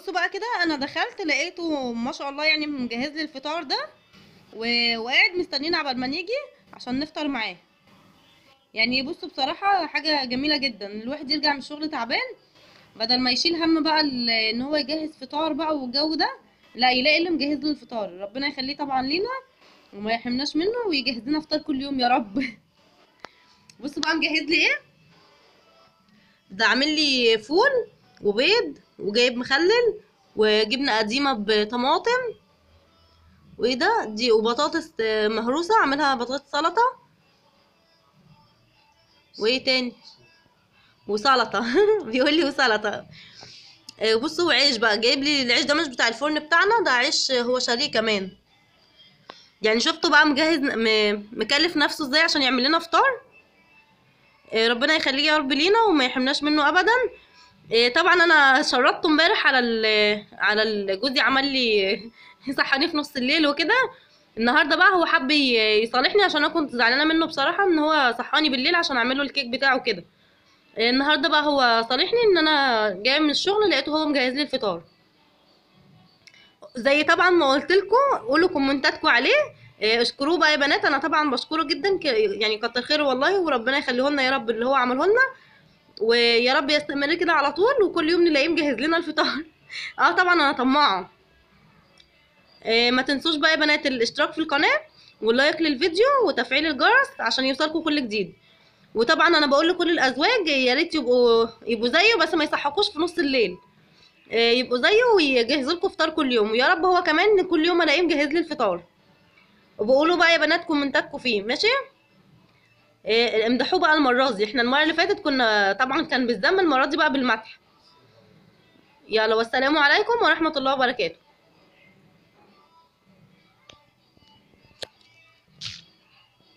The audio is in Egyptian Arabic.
بصوا بقى كده انا دخلت لقيته ما شاء الله يعني مجهز لي الفطار ده و- وقاعد مستنينا عبال ما نيجي عشان نفطر معاه يعني بصوا بصراحة حاجة جميلة جدا الواحد يرجع من الشغل تعبان بدل ما يشيل هم بقى ال- ان هو يجهز فطار بقى والجو ده لا يلاقي اللي مجهز له الفطار ربنا يخليه طبعا لينا وما يحرمناش منه ويجهز لنا فطار كل يوم يا رب بصوا بقى مجهز لي ايه ده عامل لي فول وبيض وجايب مخلل وجبنه قديمه بطماطم وايه ده دي وبطاطس آه، مهروسه عاملها بطاطس سلطه وايه تاني وسلطه بيقول لي وسلطه آه، بصوا وعيش بقى جايب لي العيش ده مش بتاع الفرن بتاعنا ده عيش هو شاريه كمان يعني شفتوا بقى مجهز م- مكلف نفسه ازاي عشان يعمل لنا فطار آه، ربنا يخليه يا رب لينا وما يحرمناش منه ابدا آه، طبعا انا شرطته امبارح على ال على ال- جوزي عمل لي صحاني في نص الليل وكده النهارده بقى هو حب ي- يصالحني عشان انا كنت زعلانه منه بصراحه ان هو صحاني بالليل عشان اعمل له الكيك بتاعه كده آه، النهارده بقى هو صالحني ان انا جايه من الشغل لقيته هو مجهز لي الفطار زي طبعا ما قلت لكم قولوا كومنتاتكم عليه إيه، اشكروه بقى يا بنات انا طبعا بشكره جدا ك- يعني كتر خيره والله وربنا يخليه لنا يا رب اللي هو عمله لنا ويا رب يستمر كده على طول وكل يوم نلاقيه مجهز لنا الفطار اه طبعا انا طماعه إيه، ما تنسوش بقى يا بنات الاشتراك في القناه واللايك للفيديو وتفعيل الجرس عشان يوصلكم كل جديد وطبعا انا بقول لكل الازواج يا ريت يبقوا يبقوا زيه بس ما يصحكوش في نص الليل إيه، يبقوا زيه ويجهزوا لكم فطار كل يوم ويا رب هو كمان كل يوم الاقيه مجهز لي الفطار وبقولوا بقى يا بنات كومنتاتكم فيه ماشي إيه، امدحوه بقى المره دي احنا المره اللي فاتت كنا طبعا كان بالذم المره دي بقى بالمدح يلا والسلام عليكم ورحمه الله وبركاته